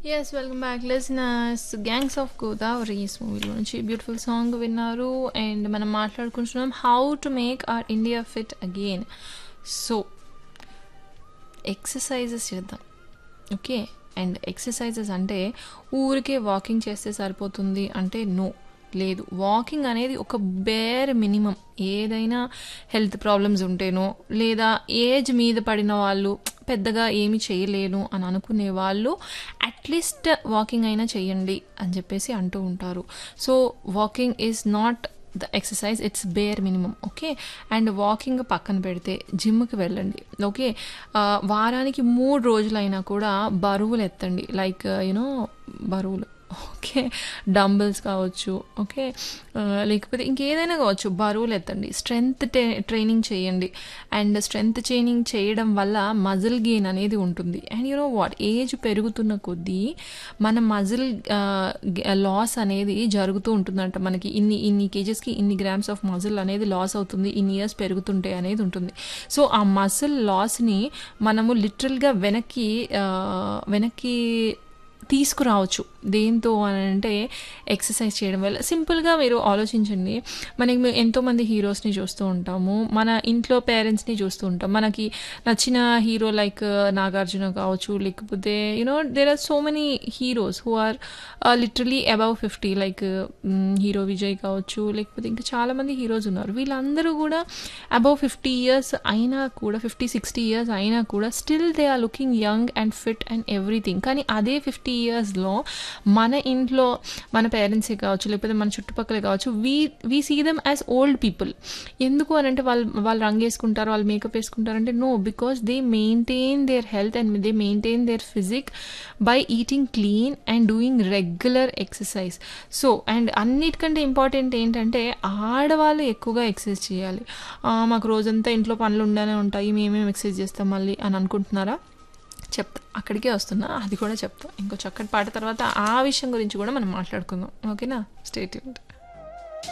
yes welcome back listeners gangs of Godavaris మూవీలో నుంచి beautiful song విన్నారు అండ్ మనం మాట్లాడుకుంటున్నాం how to make our India fit again so exercises చేద్దాం ఓకే అండ్ ఎక్సర్సైజెస్ అంటే ఊరికే వాకింగ్ చేస్తే సరిపోతుంది అంటే నో లేదు వాకింగ్ అనేది ఒక బేర్ మినిమం ఏదైనా హెల్త్ ప్రాబ్లమ్స్ ఉంటేనో లేదా ఏజ్ మీద పడిన వాళ్ళు పెద్దగా ఏమి చేయలేను అని అనుకునే వాళ్ళు అట్లీస్ట్ వాకింగ్ అయినా చేయండి అని చెప్పేసి అంటూ ఉంటారు so walking is not the exercise it's bare minimum okay and walking పక్కన పెడితే జిమ్కి వెళ్ళండి ఓకే వారానికి మూడు రోజులైనా కూడా బరువులు ఎత్తండి లైక్ యూనో బరువులు ఓకే డంబుల్స్ కావచ్చు ఓకే లేకపోతే ఇంకేదైనా కావచ్చు బరువులు ఎత్తండి స్ట్రెంగ్త్ ట్రైనింగ్ చేయండి అండ్ స్ట్రెంగ్త్ ట్రైనింగ్ చేయడం వల్ల మజిల్ గెయిన్ అనేది ఉంటుంది అండ్ యూనో వాట్ ఏజ్ పెరుగుతున్న కొద్దీ మన మజిల్ లాస్ అనేది జరుగుతూ ఉంటుందంట మనకి ఇన్ని ఇన్ని కేజెస్కి ఇన్ని గ్రామ్స్ ఆఫ్ మజిల్ అనేది లాస్ అవుతుంది ఇన్ని ఇయర్స్ పెరుగుతుంటే అనేది ఉంటుంది సో ఆ మజిల్ లాస్ని మనము లిటరల్గా వెనక్కి వెనక్కి తీసుకురావచ్చు దేంతో అని అంటే ఎక్సర్సైజ్ చేయడం వల్ల సింపుల్గా మీరు ఆలోచించండి మనకి మేము ఎంతోమంది హీరోస్ని చూస్తూ ఉంటాము మన ఇంట్లో పేరెంట్స్ని చూస్తూ ఉంటాం మనకి నచ్చిన హీరో లైక్ నాగార్జున కావచ్చు లేకపోతే you know there are so many heroes who are literally above fifty like hero Vijay కావచ్చు లేకపోతే ఇంకా చాలామంది హీరోస్ ఉన్నారు వీళ్ళందరూ కూడా అబవ్ ఫిఫ్టీ ఇయర్స్ అయినా కూడా ఫిఫ్టీ సిక్స్టీ ఇయర్స్ అయినా కూడా still they are looking young and fit and everything కానీ అదే ఫిఫ్టీ ఇయర్స్లో మన ఇంట్లో మన పేరెంట్సే కావచ్చు లేకపోతే మన చుట్టుపక్కలే కావచ్చు we we see them as old people ఎందుకు అని అంటే వాళ్ళు వాళ్ళు రంగు వేసుకుంటారు వాళ్ళు మేకప్ వేసుకుంటారంటే no because they maintain their health and they maintain their physique by eating clean and doing regular exercise so and అన్నిటికంటే ఇంపార్టెంట్ ఏంటంటే ఆడవాళ్ళు ఎక్కువగా ఎక్సర్సైజ్ చేయాలి మాకు రోజంతా ఇంట్లో పనులు ఉండనే ఉంటాయి మేమేం ఎక్సర్సైజ్ చేస్తాం మళ్ళీ అని అనుకుంటున్నారా చెప్తా అక్కడికే వస్తున్నా అది కూడా చెప్తా ఇంకో చక్కటి పాట తర్వాత ఆ విషయం గురించి కూడా మనం మాట్లాడుకుందాం ఓకేనా స్టేట్